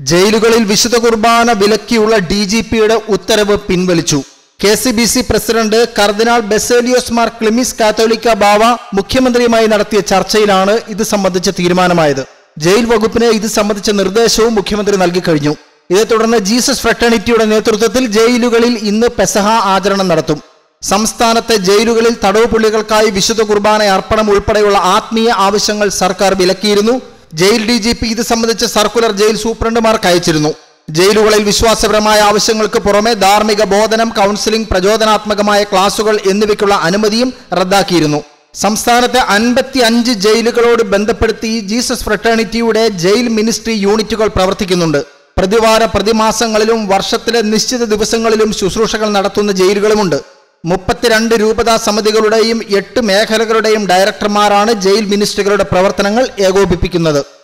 ജയിലുകളിൽ വിശുദ്ധ കുർബാന വിലക്കിയുള്ള D G പിയുടെ ഉത്തരവ് പിൻവലിച്ചു K C B C president cardinal Baselios Mar Cleemis Catholica Bava മുഖ്യമന്ത്രിയുമായി നടത്തിയ ചർച്ചയിലാണ് ഇത് സംബന്ധിച്ച തീരുമാനമായത് ജയിൽ വകുപ്പിന് ഇത് സംബന്ധിച്ച നിർദ്ദേശവും മുഖ്യമന്ത്രി നൽകി കഴിഞ്ഞു ഇതേ തുടർന്ന് ജീസസ് ഫ്രട്ടേണിറ്റിയുടെ നേതൃത്വത്തിൽ ജയിലുകളിൽ ഇന്ന് പെസഹ ആചരണം നടത്തും സംസ്ഥാനത്തെ ജയിലുകളിൽ തടവ് പുള്ളികൾക്കായി വിശുദ്ധ കുർബാന അർപ്പണം ഉൾപ്പെടെയുള്ള ആത്മീയ ആവശ്യങ്ങൾ സർക്കാർ വിലക്കിയിരുന്നു ജയിൽ ഡി ജി പി ഇത് സംബന്ധിച്ച സർക്കുലർ ജയിൽ സൂപ്രണ്ടുമാർക്ക് അയച്ചിരുന്നു ജയിലുകളിൽ വിശ്വാസപരമായ ആവശ്യങ്ങൾക്ക് പുറമെ ധാർമ്മിക ബോധനം കൗൺസിലിംഗ് പ്രചോദനാത്മകമായ ക്ലാസുകൾ എന്നിവയ്ക്കുള്ള അനുമതിയും റദ്ദാക്കിയിരുന്നു സംസ്ഥാനത്തെ അൻപത്തി അഞ്ച് ജയിലുകളോട് ബന്ധപ്പെടുത്തി ജീസസ് ഫ്രട്ടേണിറ്റിയുടെ ജയിൽ മിനിസ്ട്രി യൂണിറ്റുകൾ പ്രവർത്തിക്കുന്നുണ്ട് പ്രതിവാര പ്രതിമാസങ്ങളിലും വർഷത്തിലെ നിശ്ചിത ദിവസങ്ങളിലും ശുശ്രൂഷകൾ നടത്തുന്ന ജയിലുകളുമുണ്ട് മുപ്പത്തിരണ്ട് രൂപതാ സമിതികളുടെയും എട്ട് മേഖലകളുടെയും ഡയറക്ടർമാരാണ് ജയിൽ മിനിസ്ട്രികളുടെ പ്രവർത്തനങ്ങൾ ഏകോപിപ്പിക്കുന്നത്